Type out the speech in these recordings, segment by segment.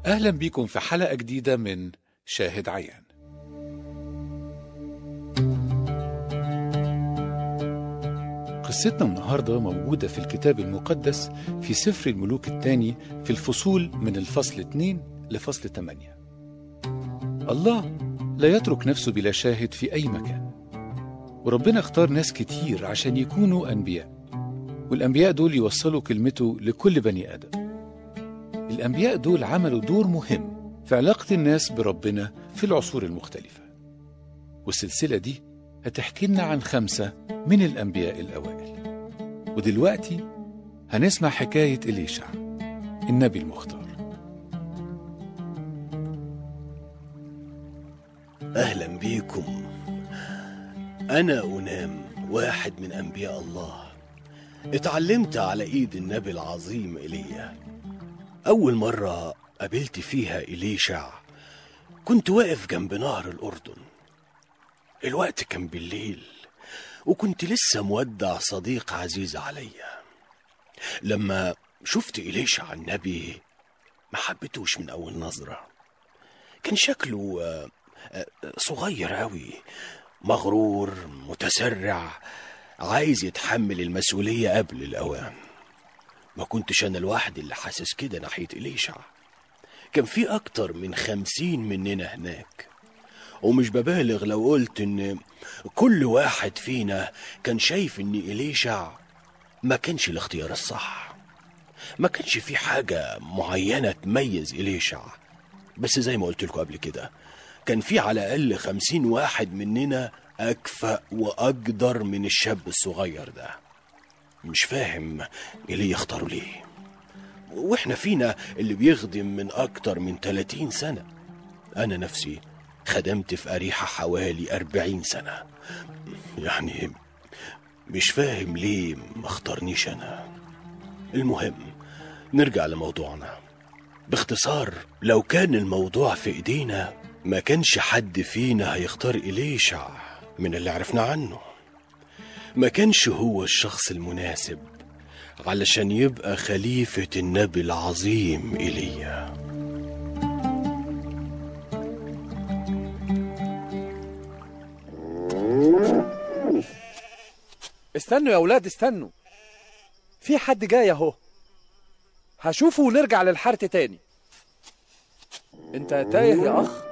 أهلا بيكم في حلقة جديدة من شاهد عيان قصتنا النهاردة موجودة في الكتاب المقدس في سفر الملوك الثاني في الفصول من الفصل 2 لفصل 8 الله لا يترك نفسه بلا شاهد في أي مكان وربنا اختار ناس كتير عشان يكونوا أنبياء والأنبياء دول يوصلوا كلمته لكل بني آدم الأنبياء دول عملوا دور مهم في علاقة الناس بربنا في العصور المختلفة والسلسلة دي هتحكي لنا عن خمسة من الأنبياء الأوائل ودلوقتي هنسمع حكاية إليشع النبي المختار أهلا بيكم أنا أنام واحد من أنبياء الله اتعلمت على إيد النبي العظيم إيليا أول مرة قابلت فيها إليشع كنت واقف جنب نهر الأردن الوقت كان بالليل وكنت لسه مودع صديق عزيز عليا لما شفت إليشع النبي ما حبيتوش من أول نظرة كان شكله آه، آه، صغير أوي مغرور متسرع عايز يتحمل المسؤولية قبل الأوان ما كنتش أنا الواحد اللي حاسس كده ناحية إليشع كان في أكتر من خمسين مننا هناك ومش ببالغ لو قلت إن كل واحد فينا كان شايف إن إليشع ما كانش الاختيار الصح ما كانش في حاجة معينة تميز إليشع بس زي ما قلت لكم قبل كده كان في على الأقل خمسين واحد مننا أكفأ وأقدر من الشاب الصغير ده مش فاهم اللي يختاروا ليه واحنا فينا اللي بيخدم من أكتر من 30 سنة أنا نفسي خدمت في أريحة حوالي أربعين سنة يعني مش فاهم ليه ما اختارنيش أنا المهم نرجع لموضوعنا باختصار لو كان الموضوع في ايدينا ما كانش حد فينا هيختار إليشع من اللي عرفنا عنه ما كانش هو الشخص المناسب علشان يبقى خليفة النبي العظيم إيليا استنوا يا ولاد استنوا في حد جاي اهو هشوفه ونرجع للحارة تاني انت تايه يا اخ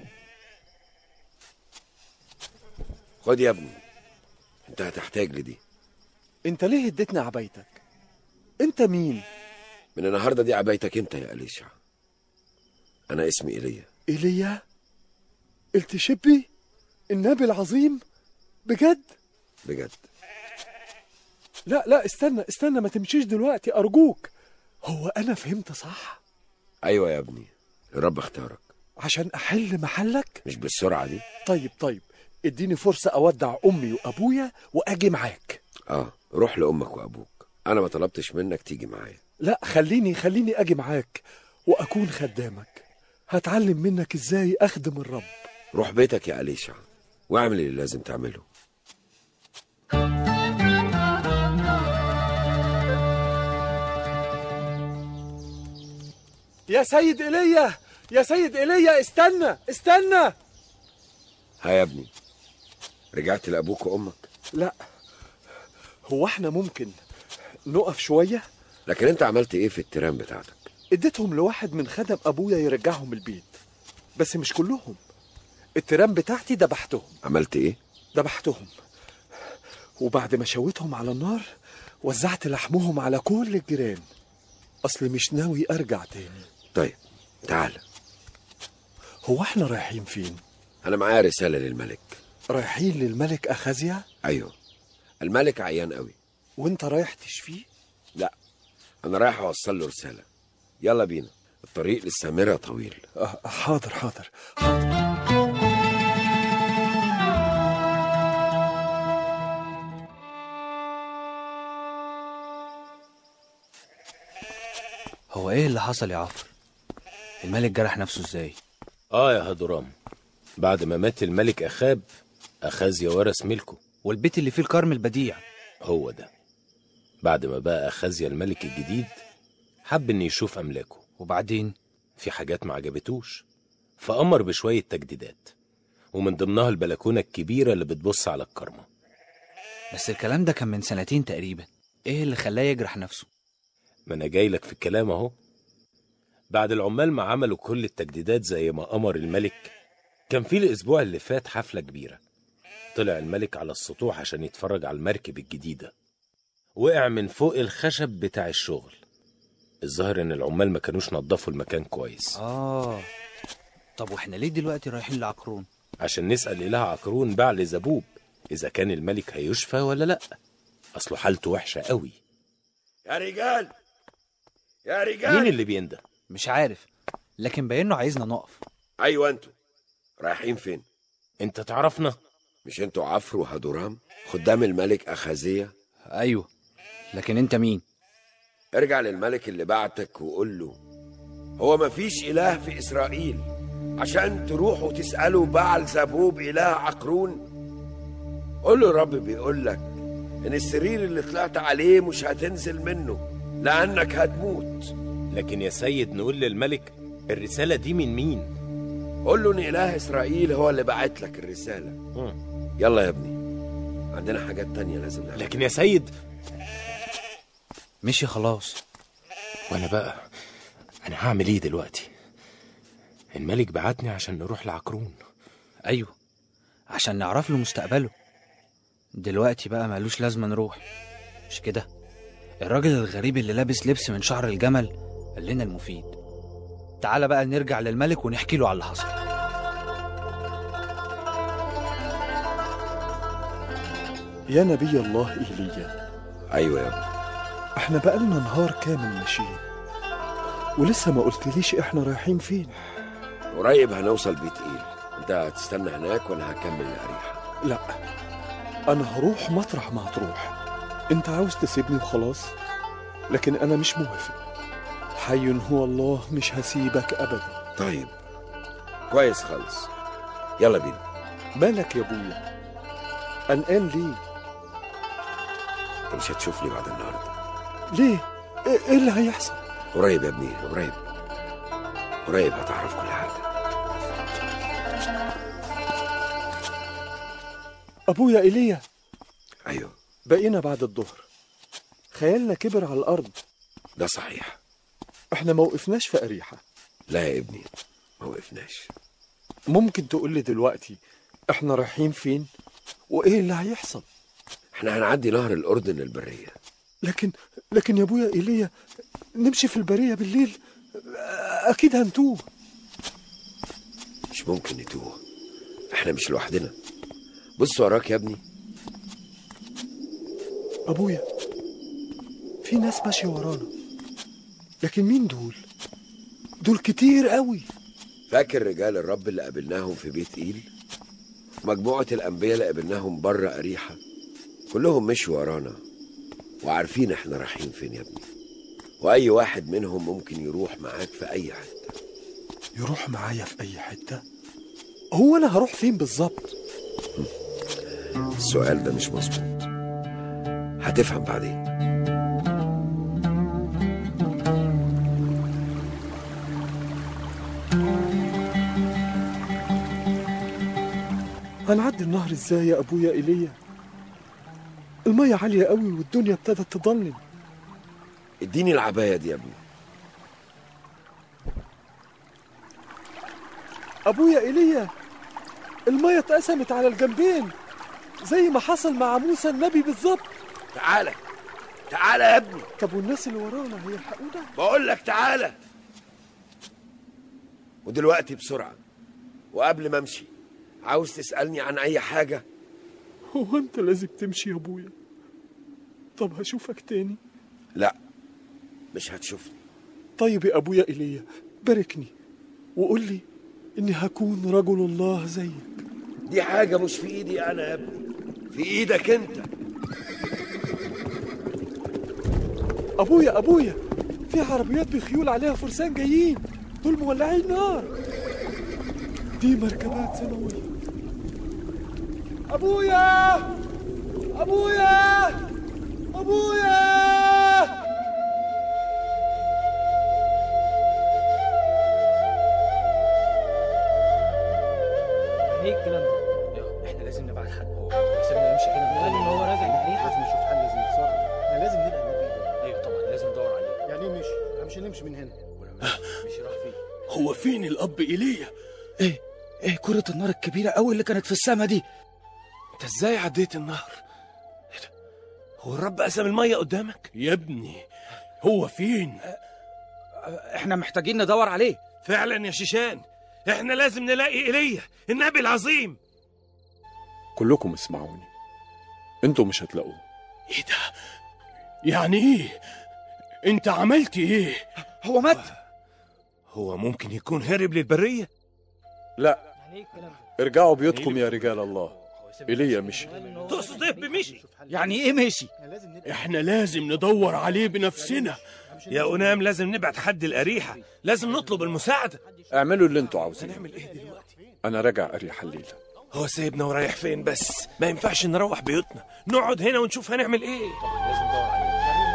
خد يا ابني انت هتحتاج لدي انت ليه اديتني عبايتك انت مين من النهارده دي عبايتك انت يا اليشع انا اسمي ايليا ايليا التشبي النبي العظيم بجد بجد لا لا استنى استنى ما تمشيش دلوقتي ارجوك هو انا فهمت صح ايوه يا ابني الرب اختارك عشان احل محلك مش بالسرعه دي طيب طيب اديني فرصة اودع امي وابويا واجي معاك اه روح لامك وابوك انا ما طلبتش منك تيجي معايا لا خليني خليني اجي معاك واكون خدامك هتعلم منك ازاي اخدم الرب روح بيتك يا اليشع واعمل اللي لازم تعمله يا سيد ايليا يا سيد ايليا استنى استنى ها يا ابني رجعت لابوك وامك لا هو احنا ممكن نقف شوية لكن انت عملت ايه في التيران بتاعتك اديتهم لواحد من خدم ابويا يرجعهم البيت بس مش كلهم التيران بتاعتي دبحتهم عملت ايه دبحتهم وبعد ما شويتهم على النار وزعت لحمهم على كل الجيران اصل مش ناوي ارجع تاني طيب تعال هو احنا رايحين فين انا معايا رساله للملك رايحين للملك اخازيا ايوه الملك عيان قوي وانت رايح تشفيه لا انا رايح اوصل له رساله يلا بينا الطريق للسامره طويل آه، حاضر حاضر هو ايه اللي حصل يا عفر الملك جرح نفسه ازاي اه يا هدرام بعد ما مات الملك اخاب اخازيا ورث ملكه والبيت اللي فيه الكرم البديع هو ده بعد ما بقى اخازيا الملك الجديد حب ان يشوف املاكه وبعدين في حاجات ما عجبتوش فأمر بشوية تجديدات ومن ضمنها البلكونة الكبيرة اللي بتبص على الكرمة بس الكلام ده كان من سنتين تقريبا ايه اللي خلاه يجرح نفسه ما أنا جاي لك في الكلام أهو بعد العمال ما عملوا كل التجديدات زي ما أمر الملك كان في الأسبوع اللي فات حفلة كبيرة طلع الملك على السطوح عشان يتفرج على المركب الجديدة وقع من فوق الخشب بتاع الشغل الظاهر إن العمال ما كانوش نظفوا المكان كويس اه طب واحنا ليه دلوقتي رايحين لعقرون عشان نسأل إله عقرون بعل زبوب إذا كان الملك هيشفى ولا لأ أصله حالته وحشة قوي يا رجال يا رجال مين اللي بينده؟ مش عارف لكن باينه عايزنا نقف ايوه انتوا رايحين فين أنت تعرفنا؟ مش انتوا عفرو وهدورام خدام الملك اخازيه ايوه لكن انت مين ارجع للملك اللي بعتك وقول له هو مفيش اله في اسرائيل عشان تروحوا تسالوا بعل زبوب اله عقرون قول له الرب بيقول لك ان السرير اللي طلعت عليه مش هتنزل منه لانك هتموت لكن يا سيد نقول للملك الرسالة دي من مين؟ قول له ان اله اسرائيل هو اللي بعت لك الرساله مم. يلا يا ابني عندنا حاجات تانية لازم نعملها لكن يا سيد مشي خلاص وأنا بقى أنا هعمل إيه دلوقتي؟ الملك بعتني عشان نروح لعقرون ايوه عشان نعرف له مستقبله دلوقتي بقى مالوش لازمه نروح مش كده الراجل الغريب اللي لابس لبس من شعر الجمل قال لنا المفيد تعالى بقى نرجع للملك ونحكي له على اللي حصل يا نبي الله إيليا ايوه يا ابني احنا بقالنا نهار كامل ماشيين ولسه ما قلتليش احنا رايحين فين قريب هنوصل بيت ايل انت هتستنى هناك وانا هكمل الاريحه لا انا هروح مطرح ما هتروح انت عاوز تسيبني وخلاص لكن انا مش موافق حي هو الله مش هسيبك ابدا طيب كويس خالص يلا بينا مالك يا ابويا قلقان ليه انت مش هتشوفني بعد النهارده ليه ايه إيه اللي هيحصل قريب يا ابني قريب قريب هتعرف كل حاجه ابويا ايليا ايوه بقينا بعد الظهر خيالنا كبر على الارض ده صحيح احنا ما وقفناش في اريحه لا يا ابني ما وقفناش ممكن تقول لي دلوقتي احنا رايحين فين وايه اللي هيحصل احنا هنعدي نهر الاردن البريه لكن لكن يا ابويا ايليا نمشي في البريه بالليل اكيد هنتوه مش ممكن نتوه احنا مش لوحدنا بص وراك يا ابني ابويا في ناس ماشيه ورانا لكن مين دول دول كتير قوي فاكر رجال الرب اللي قابلناهم في بيت ايل مجموعه الانبياء اللي قابلناهم بره اريحه كلهم مشوا ورانا وعارفين احنا رايحين فين يا ابني واي واحد منهم ممكن يروح معاك في اي حته يروح معايا في اي حته هو انا هروح فين بالظبط السؤال ده مش مظبوط هتفهم بعدين هنعدي النهر ازاي يا ابويا ايليا المية عالية قوي والدنيا ابتدت تضلم اديني العبايه دي يا ابني ابويا ايليا المية اتقسمت على الجنبين زي ما حصل مع موسى النبي بالظبط تعالى تعالى يا ابني طب والناس اللي ورانا هيلحقونا بقول لك تعالى ودلوقتي بسرعه وقبل ما امشي عاوز تسالني عن اي حاجه هو انت لازم تمشي يا ابويا طب هشوفك تاني لا مش هتشوفني طيب يا ابويا ايليا باركني وقول لي اني هكون رجل الله زيك دي حاجه مش في ايدي انا يا ابني في ايدك انت ابويا ابويا في عربيات بخيول عليها فرسان جايين دول مولعين نار دي مركبات سنوية ابويا ابويا ابويا يعني ايه الكلام ده؟ احنا لازم نبعت حد هو سيبنا نمشي كده قال ان هو راجع للريحه لازم نشوف حل لازم نتصرف احنا لازم نلقى النبي ده ايوه طبعا لازم ندور عليه يعني ايه مشي احنا مش هنمشي من هنا مشي راح فين؟ هو فين الاب ايليا ايه ايه كرة النار الكبيرة قوي اللي كانت في السما دي انت ازاي عديت النهر إيه ده؟ هو الرب قسم الميه قدامك يا ابني هو فين احنا محتاجين ندور عليه فعلا يا شيشان احنا لازم نلاقي ايليا النبي العظيم كلكم اسمعوني انتوا مش هتلاقوه ايه ده يعني ايه انت عملت ايه هو مات هو ممكن يكون هرب للبريه لا يعني ايه الكلام ده؟ ارجعوا بيوتكم يا رجال الله ايليا مشي تقصد ايه بمشي يعني ايه مشي احنا لازم نلقى احنا لازم ندور عليه بنفسنا يا أنام لازم نبعت حد الأريحة لازم نطلب المساعدة اعملوا اللي انتوا عاوزينه هنعمل ايه دلوقتي انا راجع اريح الليله هو سايبنا ورايح فين بس ما ينفعش نروح بيوتنا نقعد هنا ونشوف هنعمل ايه طبعا لازم ندور عليه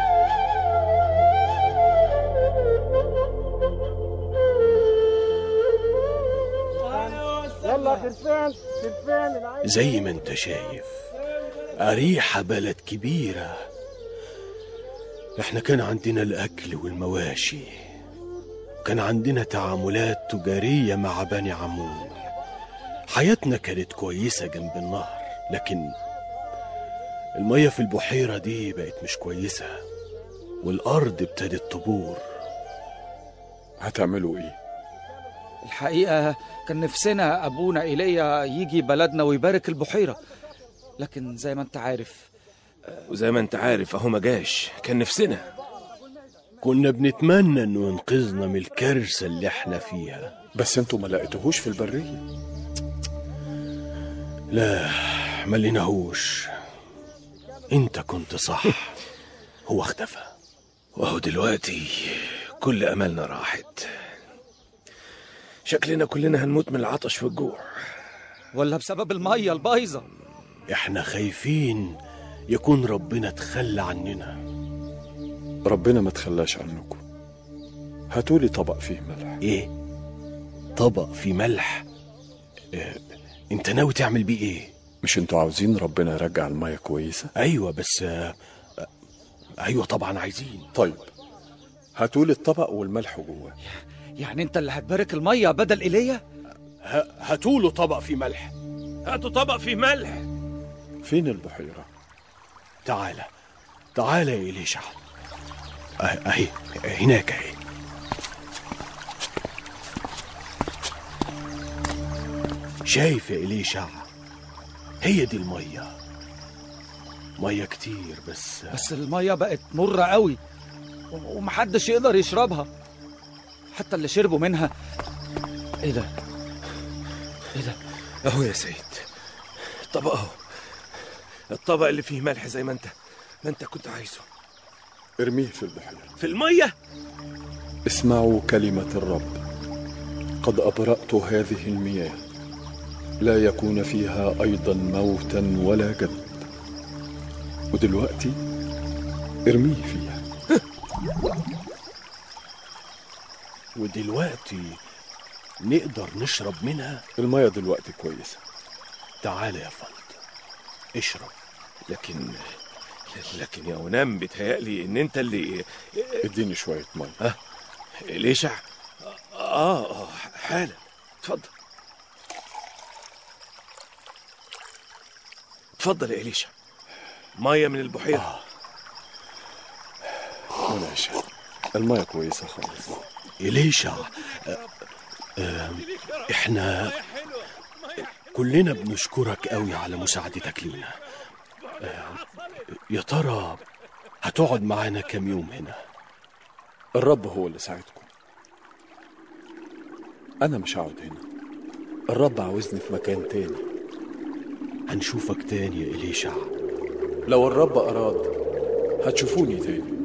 زي ما انت شايف أريحة بلد كبيرة احنا كان عندنا الأكل والمواشي كان عندنا تعاملات تجارية مع بني عمون حياتنا كانت كويسة جنب النهر لكن المية في البحيرة دي بقت مش كويسة والأرض ابتدت تبور هتعملوا ايه الحقيقة كان نفسنا أبونا إيليا يجي بلدنا ويبارك البحيرة لكن زي ما أنت عارف وزي ما انت عارف اهو ما جاش كان نفسنا كنا بنتمنى انه ينقذنا من الكارثة اللي احنا فيها بس انتوا ما لقيتوهوش في البريه لا ما لقيناهوش انت كنت صح هو اختفى وهو دلوقتي كل املنا راحت شكلنا كلنا هنموت من العطش والجوع ولا بسبب المية البايظة احنا خايفين يكون ربنا تخلى عننا ربنا ما تخلاش عنكم هاتولي طبق فيه ملح ايه طبق في ملح اه انت ناوي تعمل بيه ايه مش انتوا عاوزين ربنا يرجع المية كويسة ايوه بس اه اه، ايوه طبعا عايزين طيب هاتولي الطبق والملح جواه يعني أنت اللي هتبارك المية بدل إيليا ه- هاتوله طبق في ملح هاتوا طبق فيه ملح فين البحيرة تعالى تعالى يا إليشع أه- اهي هناك اهي شايف يا إليشع هي دي المية مية كتير بس بس المية بقت مرة قوي و- ومحدش يقدر يشربها حتى اللي شربوا منها ايه ده ايه ده اهو يا سيد الطبق اهو الطبق اللي فيه ملح زي ما انت ما انت كنت عايزه ارميه في البحيرة في الميه اسمعوا كلمة الرب قد أبرأت هذه المياه لا يكون فيها أيضا موتا ولا جد ودلوقتي ارميه فيها ودلوقتي نقدر نشرب منها المية دلوقتي كويسة تعالى يا فضل اشرب لكن لكن يا ونام بيتهيألي ان انت اللي اديني شوية مية ليشع اه اه حالا اتفضل اتفضل يا إليشا مية من البحيرة ماشي المية كويسة خالص إليشع آه، آه، احنا كلنا بنشكرك قوي على مساعدتك لينا آه، يا ترى هتقعد معانا كام يوم هنا الرب هو اللي ساعدكم أنا مش هقعد هنا الرب عاوزني في مكان تاني هنشوفك تاني يا إليشع لو الرب أراد هتشوفوني تاني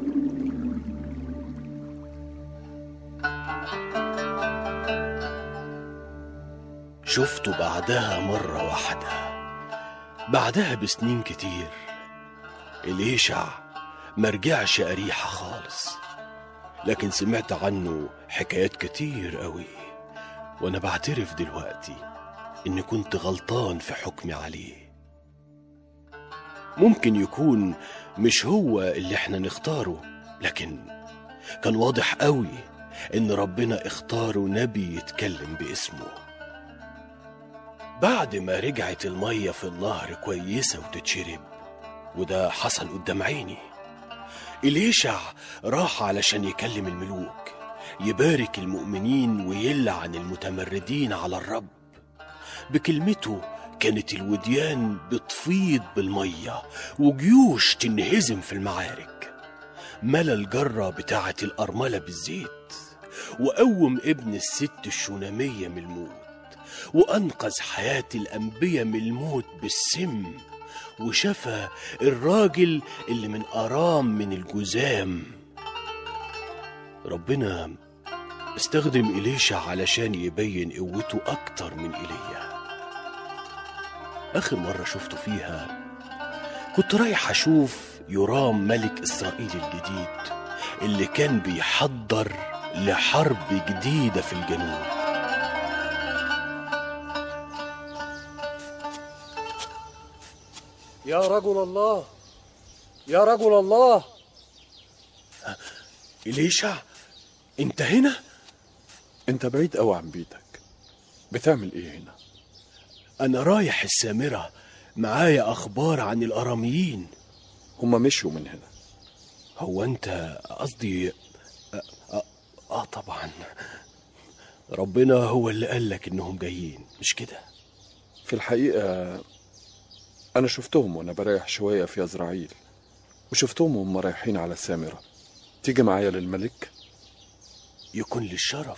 شفته بعدها مرة واحدة بعدها بسنين كتير إليشع مرجعش أريحة خالص لكن سمعت عنه حكايات كتير قوي وأنا بعترف دلوقتي إني كنت غلطان في حكمي عليه ممكن يكون مش هو اللي احنا نختاره لكن كان واضح قوي إن ربنا اختاره نبي يتكلم باسمه بعد ما رجعت المية في النهر كويسة وتتشرب وده حصل قدام عيني إليشع راح علشان يكلم الملوك يبارك المؤمنين ويلعن المتمردين على الرب بكلمته كانت الوديان بتفيض بالمية وجيوش تنهزم في المعارك ملا الجرة بتاعة الأرملة بالزيت وقوم ابن الست الشونامية من الموت وأنقذ حياة الأنبياء من الموت بالسم وشفى الراجل اللي من أرام من الجزام ربنا استخدم إليشع علشان يبين قوته أكتر من إيليا آخر مرة شفته فيها كنت رايح أشوف يرام ملك إسرائيل الجديد اللي كان بيحضر لحرب جديدة في الجنوب يا رجل الله يا رجل الله إليشع أنت هنا؟ انت بعيد قوي عن بيتك بتعمل ايه هنا أنا رايح السامرة معايا أخبار عن الأراميين هما مشوا من هنا هو أنت قصدي آه, آه, آه طبعا ربنا هو اللي قالك إنهم جايين مش كده؟ في الحقيقة أنا شفتهم وأنا بريح شوية في يزرعيل وشفتهم وهم رايحين على السامرة تيجي معايا للملك يكون للشرف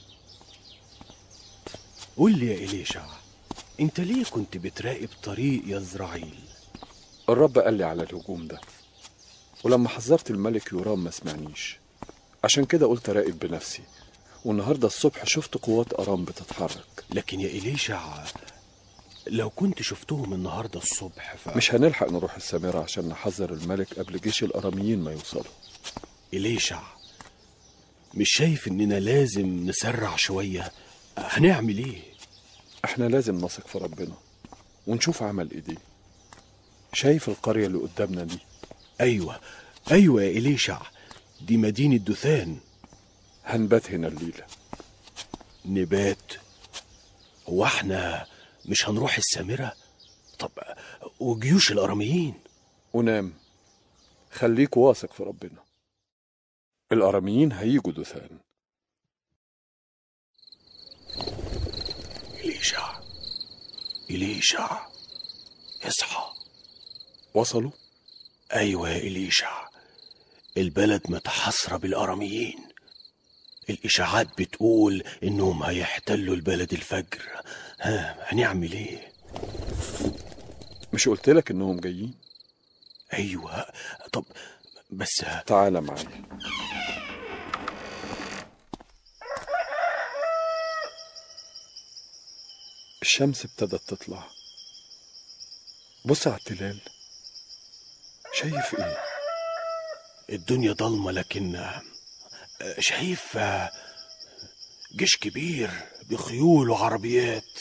قول لي يا إليشع أنت ليه كنت بتراقب طريق يزرعيل؟ الرب قال لي على الهجوم ده ولما حذرت الملك يورام ما سمعنيش عشان كده قلت أراقب بنفسي والنهاردة الصبح شفت قوات أرام بتتحرك لكن يا إليشع لو كنت شفتهم النهاردة الصبح ف... مش هنلحق نروح السامرة عشان نحذر الملك قبل جيش الأراميين ما يوصلوا إليشع مش شايف إننا لازم نسرع شوية هنعمل إيه؟ احنا لازم نثق في ربنا ونشوف عمل ايديه شايف القرية اللي قدامنا دي أيوة أيوة يا إليشع دي مدينة دثان هنبات هنا الليلة نبات هو احنا مش هنروح السامرة؟ طب وجيوش الأراميين؟ ونام خليك واثق في ربنا الأراميين هيجوا دثان إليشع إليشع اصحى وصلوا أيوة يا إليشع البلد متحصرة بالأراميين الإشاعات بتقول إنهم هيحتلوا البلد الفجر ها هنعمل إيه؟ مش قلت لك انهم جايين أيوة طب بس تعال معايا الشمس ابتدت تطلع بص على التلال شايف ايه الدنيا ضلمة لكن آه، شايف آه، جيش كبير بخيول وعربيات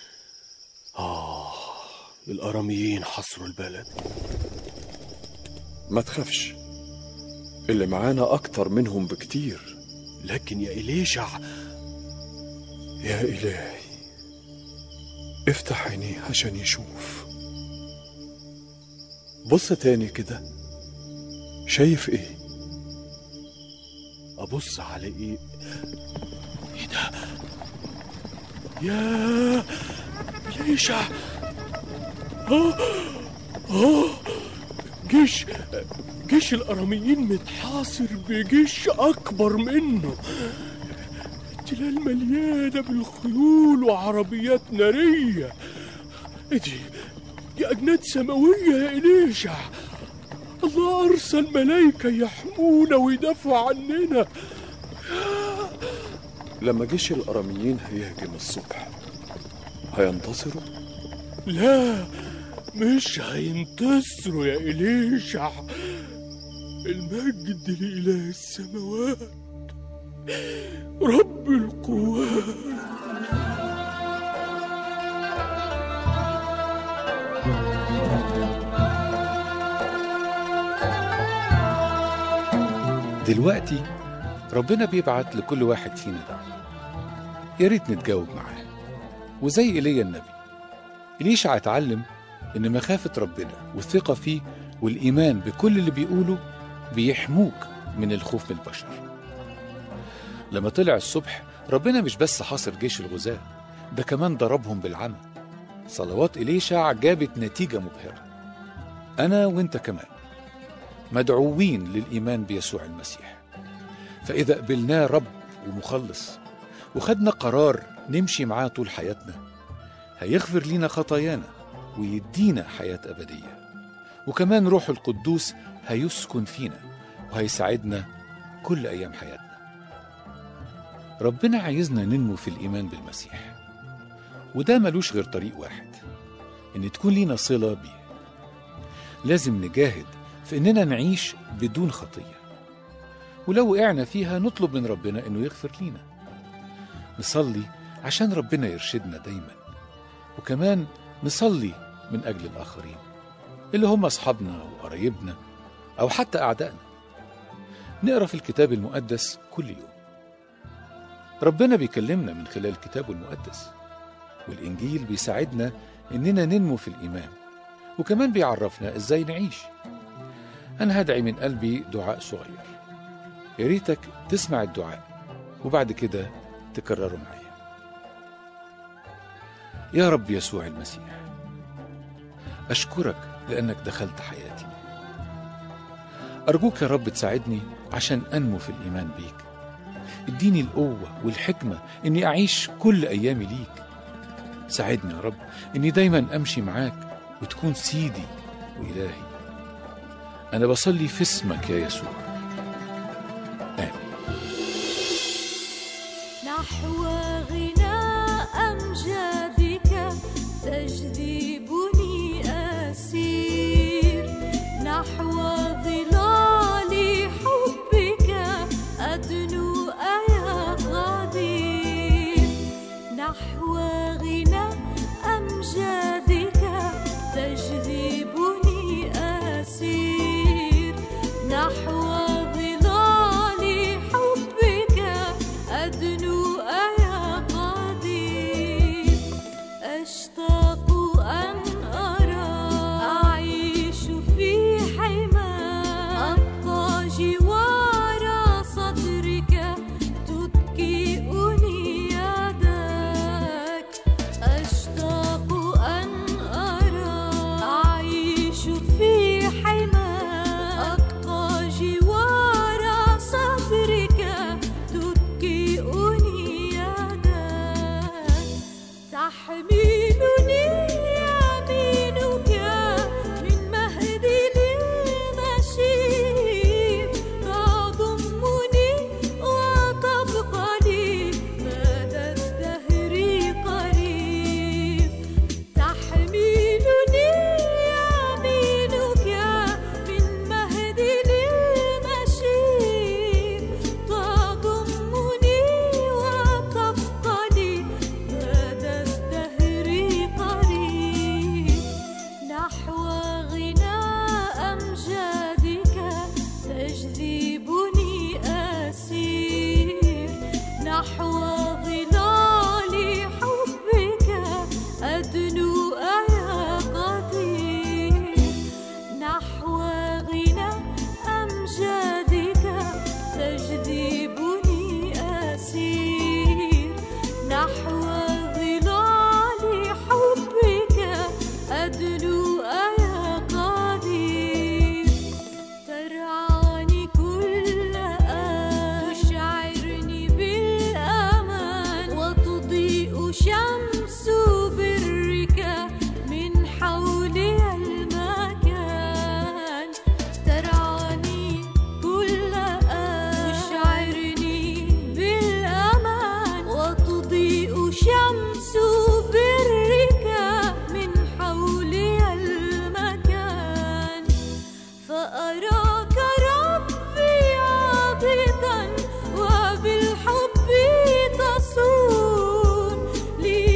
آه الأراميين حصروا البلد ما تخافش اللي معانا اكتر منهم بكتير لكن يا إليشع يا إلهي افتح عينيه عشان يشوف بص تاني كده شايف ايه أبص على إيه إيه ده يا إليشع آه آه جيش جيش الأراميين متحاصر بجيش أكبر منه التلال مليانة بالخيول وعربيات نارية إيه دي دي أجناد سماوية يا إليشع الله أرسل ملايكة يحمونا ويدافعوا عننا لما جيش الأراميين هيهجم الصبح هينتصروا لا مش هينتصروا يا إليشع المجد لإله السماوات رب القوات دلوقتي ربنا بيبعت لكل واحد فينا دعوة يا ريت نتجاوب معاه وزي ايليا النبي إليشع اتعلم إن مخافة ربنا والثقة فيه والإيمان بكل اللي بيقوله بيحموك من الخوف من البشر لما طلع الصبح ربنا مش بس حاصر جيش الغزاة ده كمان ضربهم بالعمى صلوات إليشع جابت نتيجة مبهرة أنا وإنت كمان مدعوين للإيمان بيسوع المسيح فإذا قبلناه رب ومخلص وخدنا قرار نمشي معاه طول حياتنا هيغفر لينا خطايانا ويدينا حياة أبدية وكمان روح القدوس هيسكن فينا وهيساعدنا كل أيام حياتنا ربنا عايزنا ننمو في الإيمان بالمسيح وده ملوش غير طريق واحد إن تكون لينا صلة بيه لازم نجاهد في إننا نعيش بدون خطية ولو وقعنا فيها نطلب من ربنا إنه يغفر لينا نصلي عشان ربنا يرشدنا دايما وكمان نصلي من أجل الآخرين اللي هم أصحابنا وقرايبنا أو حتى أعدائنا نقرأ في الكتاب المقدس كل يوم ربنا بيكلمنا من خلال كتابه المقدس والإنجيل بيساعدنا إننا ننمو في الإيمان وكمان بيعرفنا إزاي نعيش أنا هدعي من قلبي دعاء صغير يا ريتك تسمع الدعاء وبعد كده تكرره معايا يا رب يسوع المسيح أشكرك لأنك دخلت حياتي أرجوك يا رب تساعدني عشان أنمو في الإيمان بيك اديني القوة والحكمة إني أعيش كل أيامي ليك ساعدني يا رب إني دايما أمشي معاك وتكون سيدي وإلهي أنا بصلي في اسمك يا يسوع آمين نحو غناء أمجادك تجذبني أسير نحو ظلال حبك أدنو يا قدير نحو غناء أمجادك تجذبني أسير نحو ظلال حبك أدنو يا قدير أشتاق أن أرى أعيش في حمى أبقى جوار صدرك تتكئني يدك أشتاق أن أرى أعيش في حمى أبقى جوار صدرك تتكئني يدك تحملني يمينك من مهد للمشيب تضمني وتبقى لي مدى الدهر قريب تحملني يمينك من مهد للمشيب تضمني وتبقى لي مدى الدهر قريب نحو غناء أمجادك تجذبني أسير نحو ظلال حبك أدنو يا قدير نحو غناء أمجادك تجذبني أسير نحو ظلال حبك أدنو يا قدير ترعاني كل آن تشعرني بالأمان وتضيء شمس برك من حولي المكان ترعاني كل آن تشعرني بالأمان وتضيء شمس برك من حولي المكان فأراك ربي عاضدا وبالحب تصون لي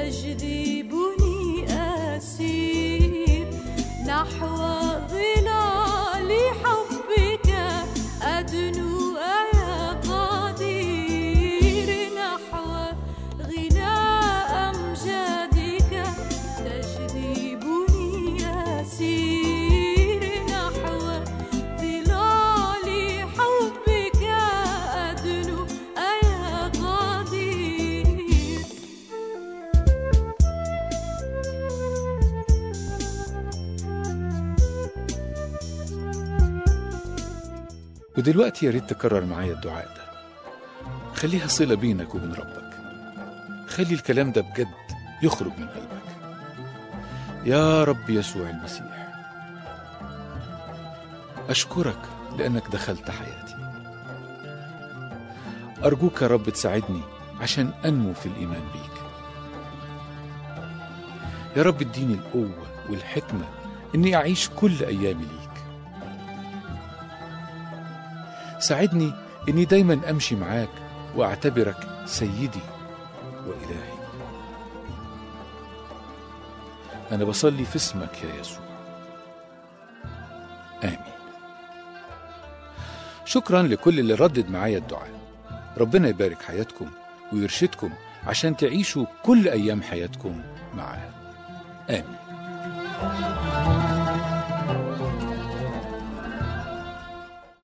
تجذبني أسير نحو ظلال حبك أدنو يا قدير نحو غناء أمجادك تجذبني أسير نحو ظلال حبك أدنو يا قدير ودلوقتي يا ريت تكرر معايا الدعاء ده خليها صلة بينك وبين ربك خلي الكلام ده بجد يخرج من قلبك يا رب يسوع المسيح أشكرك لأنك دخلت حياتي أرجوك يا رب تساعدني عشان أنمو في الإيمان بيك يا رب اديني القوة والحكمة إني أعيش كل أيامي ليك ساعدني إني دايما أمشي معاك وأعتبرك سيدي وإلهي أنا بصلي في اسمك يا يسوع آمين شكرا لكل اللي ردد معايا الدعاء ربنا يبارك حياتكم ويرشدكم عشان تعيشوا كل أيام حياتكم معاه آمين